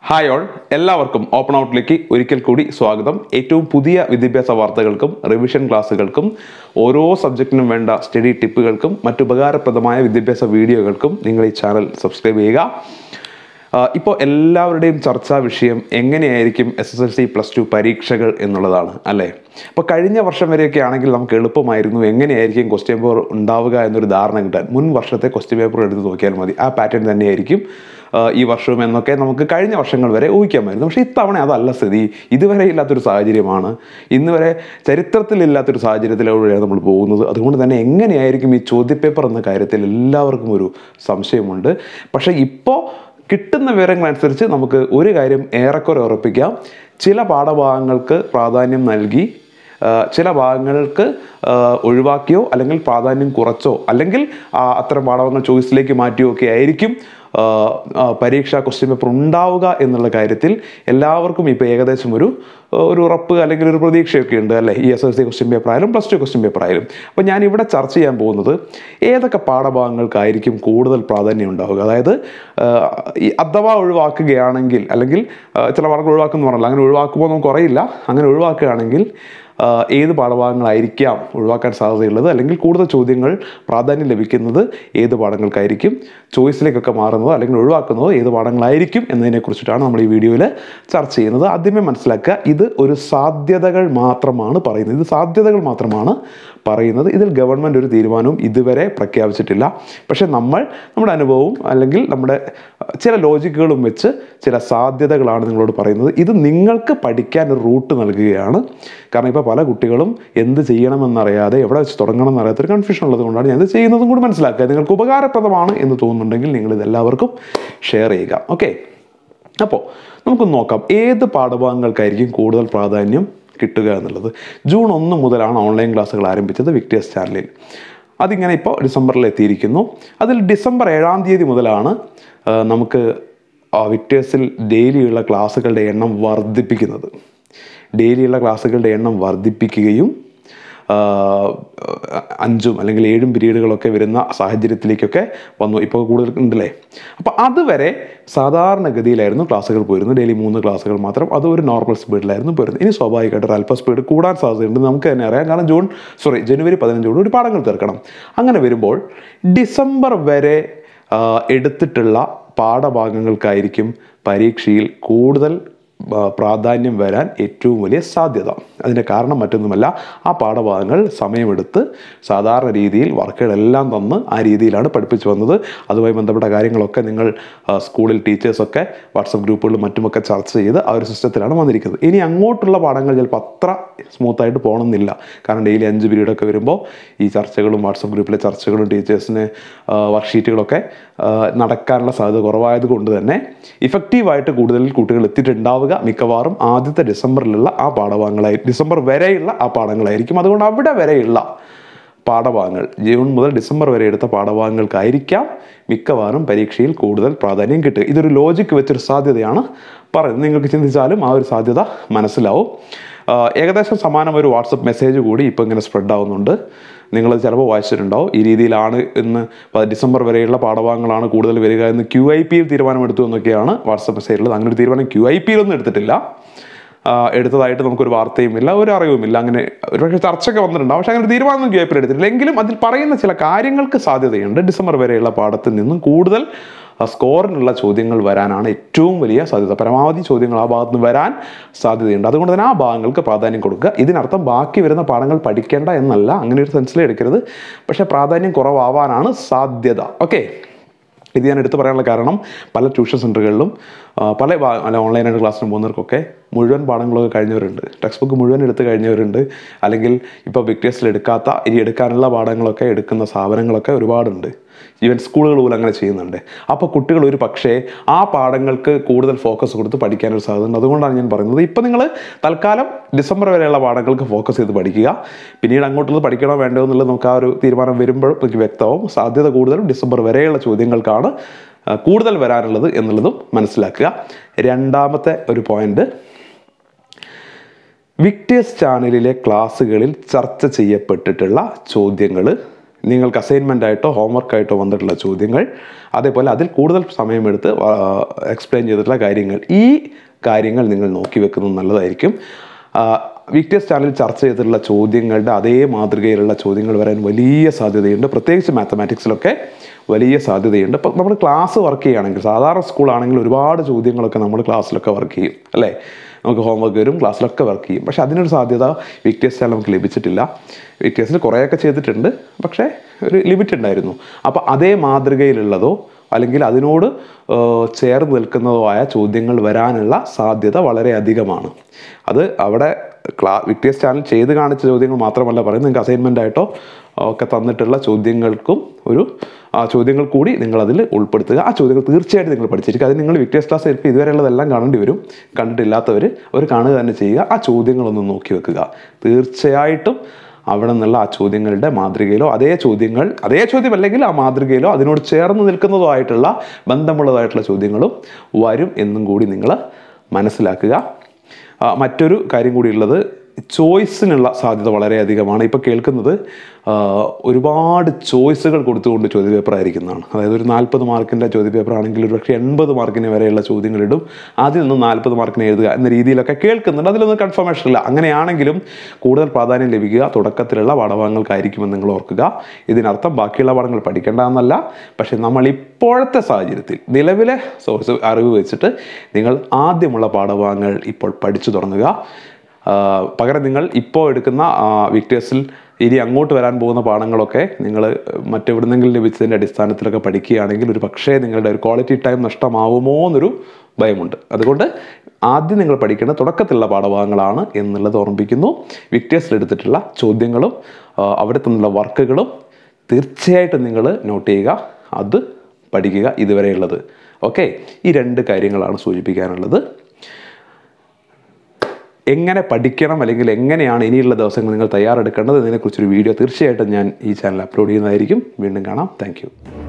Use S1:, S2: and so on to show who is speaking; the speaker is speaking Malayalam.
S1: ഹായ് ഓൾ എല്ലാവർക്കും ഓപ്പൺ ഔട്ടിലേക്ക് ഒരിക്കൽ കൂടി സ്വാഗതം ഏറ്റവും പുതിയ വിദ്യാഭ്യാസ വാർത്തകൾക്കും റിവിഷൻ ക്ലാസ്സുകൾക്കും ഓരോ സബ്ജക്റ്റിനും വേണ്ട സ്റ്റഡി ടിപ്പുകൾക്കും മറ്റു ഉപകാരപ്രദമായ വിദ്യാഭ്യാസ വീഡിയോകൾക്കും നിങ്ങൾ ഈ ചാനൽ സബ്സ്ക്രൈബ് ചെയ്യുക ഇപ്പോൾ എല്ലാവരുടെയും ചർച്ചാ വിഷയം എങ്ങനെയായിരിക്കും S S L C plus two പരീക്ഷകൾ എന്നുള്ളതാണ് അല്ലേ അപ്പോൾ കഴിഞ്ഞ വർഷം വരെയൊക്കെ ആണെങ്കിൽ നമുക്ക് എളുപ്പമായിരുന്നു എങ്ങനെയായിരിക്കും ക്വസ്റ്റ്യൻ പേപ്പർ ഉണ്ടാവുക എന്നൊരു ധാരണ കിട്ടാൻ മുൻ വർഷത്തെ ക്വസ്റ്റ്യൻ പേപ്പർ എടുത്ത് നോക്കിയാൽ മതി ആ പാറ്റേൺ തന്നെയായിരിക്കും ആ, ഈ വർഷവും എന്നൊക്കെ നമുക്ക് കഴിഞ്ഞ വർഷങ്ങൾ വരെ ഊഹിക്കാമായിരുന്നു പക്ഷേ ഇത്തവണ അതല്ല സ്ഥിതി ഇതുവരെ ഇല്ലാത്തൊരു സാഹചര്യമാണ് ഇന്ന് വരെ ചരിത്രത്തിലില്ലാത്തൊരു സാഹചര്യത്തിലൂടെയാണ് നമ്മൾ പോകുന്നത് അതുകൊണ്ട് തന്നെ എങ്ങനെയായിരിക്കും ഈ ചോദ്യപേപ്പർ എന്ന കാര്യത്തിൽ എല്ലാവർക്കും ഒരു സംശയമുണ്ട് പക്ഷേ ഇപ്പോൾ കിട്ടുന്ന വിവരങ്ങളനുസരിച്ച് നമുക്ക് ഒരു കാര്യം ഏറെക്കുറെ ഉറപ്പിക്കാം ചില പാഠഭാഗങ്ങൾക്ക് പ്രാധാന്യം നൽകി ആ, ചില ഭാഗങ്ങൾക്ക് ആ, ഒഴിവാക്കിയോ അല്ലെങ്കിൽ പ്രാധാന്യം കുറച്ചോ അല്ലെങ്കിൽ ആ, അത്തരം പാഠഭാഗങ്ങൾ ചോയ്സിലേക്ക് മാറ്റിയോ ഒക്കെ ആയിരിക്കും ആ, ആ, പരീക്ഷാ ക്വസ്റ്റ്യൻ പേപ്പർ ഉണ്ടാവുക എന്നുള്ള കാര്യത്തിൽ എല്ലാവർക്കും ഇപ്പോൾ ഏകദേശം ഒരു ഒരു ഉറപ്പ് അല്ലെങ്കിൽ ഒരു പ്രതീക്ഷയൊക്കെ ഉണ്ട് അല്ലേ ഈ S L C question paper ആയാലും പ്ലസ് ടു ക്വസ്റ്റ്യൻ പേപ്പർ ആയാലും അപ്പോൾ ഞാൻ ഇവിടെ ചർച്ച ചെയ്യാൻ പോകുന്നത് ഏതൊക്കെ പാഠഭാഗങ്ങൾക്കായിരിക്കും കൂടുതൽ പ്രാധാന്യം ഉണ്ടാവുക അതായത് ആ, ഈ അഥവാ ഒഴിവാക്കുകയാണെങ്കിൽ അല്ലെങ്കിൽ ആ, ചില പാഠങ്ങൾ ഒഴിവാക്കുന്നു പറഞ്ഞല്ലോ അങ്ങനെ ഒഴിവാക്കുമ്പോൾ നമുക്ക് അറിയില്ല അങ്ങനെ ഒഴിവാക്കുകയാണെങ്കിൽ ആ, ഏത് പാഠഭാഗങ്ങളായിരിക്കാം ഒഴിവാക്കാൻ സാധ്യതയുള്ളത് അല്ലെങ്കിൽ കൂടുതൽ ചോദ്യങ്ങൾ പ്രാധാന്യം ലഭിക്കുന്നത് ഏത് പാഠങ്ങൾക്കായിരിക്കും ചോയ്സിലേക്കൊക്കെ മാറുന്നത് അല്ലെങ്കിൽ ഒഴിവാക്കുന്നത് ഏത് പാഠങ്ങളായിരിക്കും എന്നതിനെ കുറിച്ചിട്ടാണ് നമ്മൾ ഈ വീഡിയോയിൽ ചർച്ച ചെയ്യുന്നത് ആദ്യമേ മനസ്സിലാക്കുക ഇത് ഒരു സാധ്യതകൾ മാത്രമാണ് പറയുന്നത് ഇത് സാധ്യതകൾ മാത്രമാണ് പറയുന്നത് ഇതിൽ ഗവൺമെൻറ് ഒരു തീരുമാനവും ഇതുവരെ പ്രഖ്യാപിച്ചിട്ടില്ല പക്ഷേ നമ്മൾ നമ്മുടെ അനുഭവവും അല്ലെങ്കിൽ നമ്മുടെ അഹ്, ചില ലോജിക്കുകളും വെച്ച് ചില സാധ്യതകളാണ് നിങ്ങളോട് പറയുന്നത് ഇത് നിങ്ങൾക്ക് പഠിക്കാൻ ഒരു റൂട്ട് നൽകുകയാണ് കാരണം ഇപ്പോൾ പല കുട്ടികളും എന്ത് ചെയ്യണമെന്നറിയാതെ എവിടെ വെച്ച് തുടങ്ങണം എന്നറിയാത്തൊരു കൺഫ്യൂഷൻ ഉള്ളത് കൊണ്ടാണ് ഞാൻ ഇത് ചെയ്യുന്നതും കൂടി മനസ്സിലാക്കുക നിങ്ങൾക്ക് ഉപകാരപ്രദമാണ് എന്ന് തോന്നുന്നുണ്ടെങ്കിൽ നിങ്ങൾ ഇത് എല്ലാവർക്കും ഷെയർ ചെയ്യുക ഓക്കെ അപ്പോൾ നമുക്ക് നോക്കാം ഏത് പാഠഭാഗങ്ങൾക്കായിരിക്കും കൂടുതൽ പ്രാധാന്യം കിട്ടുക എന്നുള്ളത് ജൂൺ ഒന്ന് മുതലാണ് ഓൺലൈൻ ക്ലാസ്സുകൾ ആരംഭിച്ചത് വിക്ടേഴ്സ് ചാനലിൽ അതിങ്ങനെ ഇപ്പോൾ ഡിസംബറിൽ എത്തിയിരിക്കുന്നു അതിൽ ഡിസംബർ ഏഴാം തീയതി മുതലാണ് ആ, നമുക്ക് ആ വിക്ടേഴ്സിൽ ഡെയിലിയുള്ള ക്ലാസ്സുകളുടെ എണ്ണം വർദ്ധിപ്പിക്കുന്നത് ഡെയിലിയുള്ള ക്ലാസ്സുകളുടെ എണ്ണം വർദ്ധിപ്പിക്കുകയും ആഹ് അഞ്ചും അല്ലെങ്കിൽ ഏഴും പീരീഡുകളൊക്കെ വരുന്ന സാഹചര്യത്തിലേക്കൊക്കെ വന്നു ഇപ്പോൾ കൂടുതൽ ഉണ്ടല്ലേ അപ്പോൾ അതുവരെ സാധാരണഗതിയിലായിരുന്നു ക്ലാസ്സുകൾ പോയിരുന്നത് ഡെയിലി മൂന്ന് ക്ലാസ്സുകൾ മാത്രം അത് ഒരു നോർമൽ സ്പീഡിലായിരുന്നു പോയിരുന്നത് ഇനി സ്വാഭാവികമായിട്ട് ഒരു അല്പ സ്പീഡ് കൂടാൻ സാധ്യതയുണ്ട് നമുക്ക് തന്നെ അറിയാം കാരണം ജൂൺ സോറി ജനുവരി പതിനഞ്ചോട് ഒരു പാഠങ്ങൾ തീർക്കണം അങ്ങനെ വരുമ്പോൾ ഡിസംബർ വരെ ആഹ് എടുത്തിട്ടുള്ള പാഠഭാഗങ്ങൾക്കായിരിക്കും പരീക്ഷയിൽ കൂടുതൽ ആ, പ്രാധാന്യം വരാൻ ഏറ്റവും വലിയ സാധ്യത അതിൻ്റെ കാരണം മറ്റൊന്നുമല്ല ആ പാഠഭാഗങ്ങൾ സമയമെടുത്ത് സാധാരണ രീതിയിൽ വർക്കുകളെല്ലാം തന്ന് ആ രീതിയിലാണ് പഠിപ്പിച്ചു വന്നത് അതുമായി ബന്ധപ്പെട്ട കാര്യങ്ങളൊക്കെ നിങ്ങൾ ആ, സ്കൂളിൽ ടീച്ചേഴ്സൊക്കെ വാട്സപ്പ് ഗ്രൂപ്പുകളിലും മറ്റുമൊക്കെ ചർച്ച ചെയ്ത് ആ ഒരു സിസ്റ്റത്തിലാണ് വന്നിരിക്കുന്നത് ഇനി അങ്ങോട്ടുള്ള പാഠങ്ങൾ ചിലപ്പോൾ അത്ര സ്മൂത്തായിട്ട് പോകണമെന്നില്ല കാരണം ഡെയിലി അഞ്ച് പീരീഡൊക്കെ വരുമ്പോൾ ഈ ചർച്ചകളും വാട്സപ്പ് ഗ്രൂപ്പിലെ ചർച്ചകളും ടീച്ചേഴ്സിന് വർക്ക്ഷീറ്റുകളൊക്കെ ആ, നടക്കാനുള്ള സാധ്യത കുറവായത് കൊണ്ട് തന്നെ ഇഫക്റ്റീവായിട്ട് കൂടുതൽ കുട്ടികൾ എത്തിയിട്ടുണ്ടാവുക മിക്കവാറും ആദ്യത്തെ ഡിസംബറിലുള്ള ആ പാഠഭാഗങ്ങളായി ഡിസംബർ വരെയുള്ള ആ പാഠങ്ങളായിരിക്കും അതുകൊണ്ട് അവിടെ വരെയുള്ള പാഠഭാഗങ്ങൾ ജൂൺ മുതൽ ഡിസംബർ വരെ എടുത്ത പാഠഭാഗങ്ങൾക്കായിരിക്കാം മിക്കവാറും പരീക്ഷയിൽ കൂടുതൽ പ്രാധാന്യം കിട്ടുക ഇതൊരു ലോജിക്ക് വെച്ചൊരു സാധ്യതയാണ് പറയുന്നത് നിങ്ങൾക്ക് ചിന്തിച്ചാലും ആ ഒരു സാധ്യത മനസ്സിലാവും ആ, ഏകദേശം സമാനം ഒരു വാട്സപ്പ് മെസ്സേജ് കൂടി ഇപ്പോൾ ഇങ്ങനെ സ്പ്രെഡ് ആവുന്നുണ്ട് നിങ്ങൾ ചിലപ്പോൾ വായിച്ചിട്ടുണ്ടാവും ഈ രീതിയിലാണ് ഇന്ന് പ- ഡിസംബർ വരെയുള്ള പാഠഭാഗങ്ങളാണ് കൂടുതൽ വരിക എന്ന് ക്യു ഐ പിയിൽ തീരുമാനമെടുത്തു എന്നൊക്കെയാണ് വാട്സപ്പ് മെസ്സേജിലുള്ളത് അങ്ങനെ ഒരു തീരുമാനം ക്യു ഐ പിയിലൊന്നും എടുത്തിട്ടില്ല ആ, എടുത്തതായിട്ട് നമുക്കൊരു വാർത്തയുമില്ല ഒരു അറിവുമില്ല അങ്ങനെ ഒരുപക്ഷെ ചർച്ചയൊക്കെ വന്നിട്ടുണ്ടാവും പക്ഷേ അങ്ങനെ ഒരു തീരുമാനം ക്യു ഐ പിയിൽ എടുത്തിട്ടില്ല എങ്കിലും അതിൽ പറയുന്ന ചില കാര്യങ്ങൾക്ക് സാധ്യതയുണ്ട് ഡിസംബർ വരെയുള്ള പാഠത്തിൽ നിന്നും കൂടുതൽ ആ, സ്കോറിനുള്ള ചോദ്യങ്ങൾ വരാനാണ് ഏറ്റവും വലിയ സാധ്യത പരമാവധി ചോദ്യങ്ങൾ ആ ഭാഗത്ത് നിന്ന് വരാൻ സാധ്യതയുണ്ട് അതുകൊണ്ട് തന്നെ ആ ഭാഗങ്ങൾക്ക് പ്രാധാന്യം കൊടുക്കുക ഇതിനർത്ഥം ബാക്കി വരുന്ന പാഠങ്ങൾ പഠിക്കേണ്ട എന്നല്ല അങ്ങനെ ഒരു സെൻസിലേ എടുക്കരുത് പക്ഷേ പ്രാധാന്യം കുറവാവാനാണ് സാധ്യത ഓക്കെ ഇത് ഞാൻ എടുത്തു പറയാനുള്ള കാരണം പല ട്യൂഷൻ സെൻ്ററുകളിലും ആ, പല ഭാ- അല്ല ഓൺലൈനായിട്ട് ക്ലാസ്സിന് പോകുന്നവർക്കൊക്കെ മുഴുവൻ പാഠങ്ങളൊക്കെ കഴിഞ്ഞവരുണ്ട് ടെക്സ്റ്റ് ബുക്ക് മുഴുവൻ എടുത്ത് കഴിഞ്ഞവരുണ്ട് അല്ലെങ്കിൽ ഇപ്പോൾ വിക്ടേഴ്സിൽ എടുക്കാത്ത ഇനി എടുക്കാനുള്ള പാഠങ്ങളൊക്കെ എടുക്കുന്ന സ്ഥാപനങ്ങളൊക്കെ ഒരുപാടുണ്ട് ഈവൻ സ്കൂളുകൾ പോലും അങ്ങനെ ചെയ്യുന്നുണ്ട് അപ്പോൾ കുട്ടികൾ ഒരു പക്ഷേ ആ പാഠങ്ങൾക്ക് കൂടുതൽ ഫോക്കസ് കൊടുത്ത് പഠിക്കാനൊരു സാധ്യതയുണ്ട് അതുകൊണ്ടാണ് ഞാൻ പറയുന്നത് ഇപ്പോൾ നിങ്ങൾ തൽക്കാലം ഡിസംബർ വരെയുള്ള പാഠങ്ങൾക്ക് ഫോക്കസ് ചെയ്ത് പഠിക്കുക പിന്നീട് അങ്ങോട്ടുള്ളത് പഠിക്കണോ വേണ്ടോ എന്നുള്ളത് നമുക്ക് ആ ഒരു തീരുമാനം വരുമ്പോൾ നമുക്ക് വ്യക്തമാവും സാധ്യത കൂടുതലും ഡിസംബർ വരെയുള്ള ചോദ്യങ്ങൾക്കാണ് ആ, കൂടുതൽ വരാനുള്ളത് എന്നുള്ളതും മനസ്സിലാക്കുക രണ്ടാമത്തെ ഒരു പോയിന്റ് വിക്ടേഴ്സ് ചാനലിലെ ക്ലാസ്സുകളിൽ ചർച്ച ചെയ്യപ്പെട്ടിട്ടുള്ള ചോദ്യങ്ങൾ നിങ്ങൾക്ക് അസൈൻമെൻ്റ് ആയിട്ടോ ഹോംവർക്ക് ആയിട്ടോ വന്നിട്ടുള്ള ചോദ്യങ്ങൾ അതേപോലെ അതിൽ കൂടുതൽ സമയമെടുത്ത് എക്സ്പ്ലെയിൻ ചെയ്തിട്ടുള്ള കാര്യങ്ങൾ ഈ കാര്യങ്ങൾ നിങ്ങൾ നോക്കി വെക്കുന്നത് നല്ലതായിരിക്കും വിക്ടേഴ്സ് ചാനൽ ചർച്ച ചെയ്തിട്ടുള്ള ചോദ്യങ്ങളുടെ അതേ മാതൃകയിലുള്ള ചോദ്യങ്ങൾ വരാൻ വലിയ സാധ്യതയുണ്ട് പ്രത്യേകിച്ച് മാത്തമാറ്റിക്സിലൊക്കെ വലിയ സാധ്യതയുണ്ട് ഇപ്പം നമ്മൾ ക്ലാസ് വർക്ക് ചെയ്യുകയാണെങ്കിൽ സാധാരണ സ്കൂളാണെങ്കിൽ ഒരുപാട് ചോദ്യങ്ങളൊക്കെ നമ്മൾ ക്ലാസ്സിലൊക്കെ വർക്ക് ചെയ്യും അല്ലേ നമുക്ക് ഹോംവർക്ക് വരും ക്ലാസ്സിലൊക്കെ വർക്ക് ചെയ്യും പക്ഷേ അതിനൊരു സാധ്യത വിക്ടേഴ്സ് ചാനൽ നമുക്ക് ലഭിച്ചിട്ടില്ല വിക്ടേഴ്സിൽ കുറേയൊക്കെ ചെയ്തിട്ടുണ്ട് പക്ഷേ ഒരു ലിമിറ്റ് ഉണ്ടായിരുന്നു അപ്പോൾ അതേ മാതൃകയിലുള്ളതോ അല്ലെങ്കിൽ അതിനോട് ഏഹ്, ചേർന്ന് നിൽക്കുന്നതോ ആയ ചോദ്യങ്ങൾ വരാനുള്ള സാധ്യത വളരെ അധികമാണ് അത് അവിടെ ക്ലാ വിക്ടേഴ്സ് ചാനൽ ചെയ്ത് കാണിച്ച ചോദ്യങ്ങൾ മാത്രമല്ല പറയുന്നത് നിങ്ങൾക്ക് അസൈൻമെൻ്റ് ആയിട്ടോ ഒക്കെ തന്നിട്ടുള്ള ചോദ്യങ്ങൾക്കും ഒരു ആ ചോദ്യങ്ങൾ കൂടി നിങ്ങളതിൽ ഉൾപ്പെടുത്തുക ആ ചോദ്യങ്ങൾ തീർച്ചയായിട്ടും നിങ്ങൾ പഠിച്ചിരിക്കുക അത് നിങ്ങൾ വിക്ടേഴ്സ് ക്ലാസ് ചിലപ്പോൾ ഇതുവരെയുള്ളതെല്ലാം കാണേണ്ടി വരും കണ്ടിട്ടില്ലാത്തവർ അവർ കാണുക തന്നെ ചെയ്യുക ആ ചോദ്യങ്ങളൊന്ന് നോക്കി വെക്കുക തീർച്ചയായിട്ടും അവിടെ നിന്നുള്ള ആ ചോദ്യങ്ങളുടെ മാതൃകയിലോ അതേ ചോദ്യങ്ങൾ അതേ ചോദ്യം അല്ലെങ്കിൽ ആ മാതൃകയിലോ അതിനോട് ചേർന്ന് നിൽക്കുന്നതോ ആയിട്ടുള്ള ബന്ധമുള്ളതായിട്ടുള്ള ചോദ്യങ്ങളും വരും എന്നും കൂടി നിങ്ങൾ മനസ്സിലാക്കുക ആ, മറ്റൊരു കാര്യം കൂടി ഉള്ളത് ചോയ്സിനുള്ള സാധ്യത വളരെ അധികമാണ് ഇപ്പോൾ കേൾക്കുന്നത് ആ, ഒരുപാട് ചോയ്സുകൾ കൊടുത്തുകൊണ്ട് ചോദ്യപേപ്പർ ആയിരിക്കുന്നതാണ് അതായത് ഒരു നാൽപ്പത് മാർക്കിൻ്റെ ചോദ്യപേപ്പർ ആണെങ്കിൽ ഒരു പക്ഷേ എൺപത് മാർക്കിന് വരെയുള്ള ചോദ്യങ്ങളിടും അതിൽ നിന്ന് നാൽപ്പത് മാർക്കിന് എഴുതുക എന്ന രീതിയിലൊക്കെ കേൾക്കുന്നുണ്ട് അതിലൊന്നും കൺഫർമേഷൻ ഇല്ല അങ്ങനെയാണെങ്കിലും കൂടുതൽ പ്രാധാന്യം ലഭിക്കുക തുടക്കത്തിലുള്ള പാഠഭാഗങ്ങൾക്കായിരിക്കുമെന്ന് നിങ്ങൾ ഓർക്കുക ഇതിനർത്ഥം ബാക്കിയുള്ള പാഠങ്ങൾ പഠിക്കേണ്ട എന്നല്ല പക്ഷേ നമ്മൾ ഇപ്പോഴത്തെ സാഹചര്യത്തിൽ നിലവിലെ സോഴ്സ് അറിവ് വെച്ചിട്ട് നിങ്ങൾ ആദ്യമുള്ള പാഠഭാഗങ്ങൾ ഇപ്പോൾ പഠിച്ചു തുടങ്ങുക ആ, പകരം നിങ്ങൾ ഇപ്പോൾ എടുക്കുന്ന വിക്ടേഴ്സിൽ ഇനി അങ്ങോട്ട് വരാൻ പോകുന്ന പാഠങ്ങളൊക്കെ നിങ്ങൾ മറ്റെവിടുന്നെങ്കിലും ലഭിച്ചതിൻ്റെ അടിസ്ഥാനത്തിലൊക്കെ പഠിക്കുകയാണെങ്കിൽ ഒരു പക്ഷേ നിങ്ങളുടെ ഒരു ക്വാളിറ്റി ടൈം നഷ്ടമാവുമോ എന്നൊരു ഭയമുണ്ട് അതുകൊണ്ട് ആദ്യം നിങ്ങൾ പഠിക്കേണ്ട തുടക്കത്തിലുള്ള പാഠഭാഗങ്ങളാണ് എന്നുള്ളത് ഓർമ്മിപ്പിക്കുന്നു വിക്ടേഴ്സിൽ എടുത്തിട്ടുള്ള ചോദ്യങ്ങളും ആ, അവിടെ നിന്നുള്ള വർക്കുകളും തീർച്ചയായിട്ടും നിങ്ങൾ നോട്ട് ചെയ്യുക അത് പഠിക്കുക ഇതുവരെയുള്ളത് ഓക്കെ ഈ രണ്ട് കാര്യങ്ങളാണ് സൂചിപ്പിക്കാനുള്ളത് എങ്ങനെ പഠിക്കണം അല്ലെങ്കിൽ എങ്ങനെയാണ് ഇനിയുള്ള ദിവസങ്ങൾ നിങ്ങൾ തയ്യാറെടുക്കേണ്ടത് ഇതിനെക്കുറിച്ചൊരു വീഡിയോ തീർച്ചയായിട്ടും ഞാൻ ഈ ചാനൽ അപ്ലോഡ് ചെയ്യുന്നതായിരിക്കും വീണ്ടും കാണാം താങ്ക്